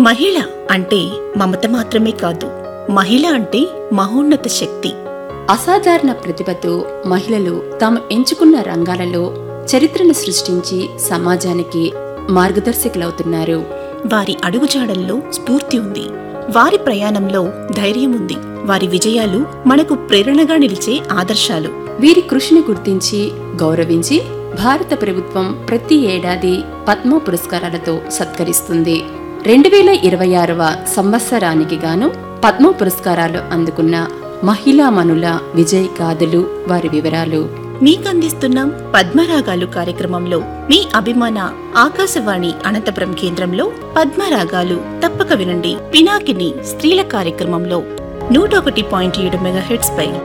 మహిళ అంటే మమత మాత్రమే కాదు మహిళ అంటే మహోన్నత శక్తి అసాధారణ ప్రతిభతో మహిళలు తాము ఎంచుకున్న రంగాలలో చరిత్రను సృష్టించి సమాజానికి మార్గదర్శకులవుతున్నారు వారి అడుగుజాడల్లో స్ఫూర్తి ఉంది వారి ప్రయాణంలో ధైర్యం ఉంది వారి విజయాలు మనకు ప్రేరణగా నిలిచే ఆదర్శాలు వీరి కృషిని గుర్తించి గౌరవించి భారత ప్రభుత్వం ప్రతి ఏడాది పద్మ పురస్కారాలతో సత్కరిస్తుంది రెండు వేల ఇరవై ఆరవ సంవత్సరానికి గాను పద్మ పురస్కారాలు అందుకున్న మహిళామణుల విజయ్ గాథలు వారి వివరాలు మీకు అందిస్తున్నాం పద్మరాగాలు కార్యక్రమంలో మీ అభిమాన ఆకాశవాణి అనంతపురం కేంద్రంలో పద్మరాగాలు తప్పక వినండి పినాకిని స్త్రీల కార్యక్రమంలో నూట ఒకటి పాయింట్ ఏడు మెగాహెట్స్ పై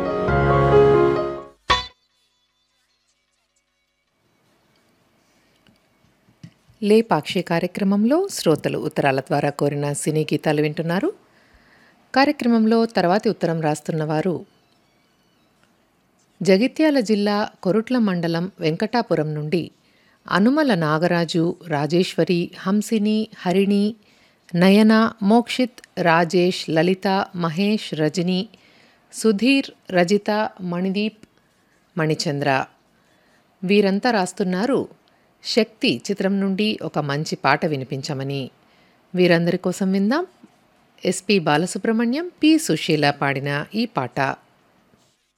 లేపాక్షి కార్యక్రమంలో శ్రోతలు ఉత్తరాల ద్వారా కోరిన సినీ గీతాలు వింటున్నారు కార్యక్రమంలో తర్వాతి ఉత్తరం రాస్తున్నవారు జగిత్యాల జిల్లా కొరుట్ల మండలం వెంకటాపురం నుండి అనుమల నాగరాజు రాజేశ్వరి హంసిని హరిణి నయన మోక్షిత్ రాజేష్ లలిత మహేష్ రజని సుధీర్ రజిత మణిదీప్ మణిచంద్ర వీరంతా రాస్తున్నారు శక్తి చిత్రం నుండి ఒక మంచి పాట వినిపించమని వీరందరి కోసం విందాం ఎస్పి బాలసుబ్రహ్మణ్యం పి సుశీల పాడిన ఈ పాట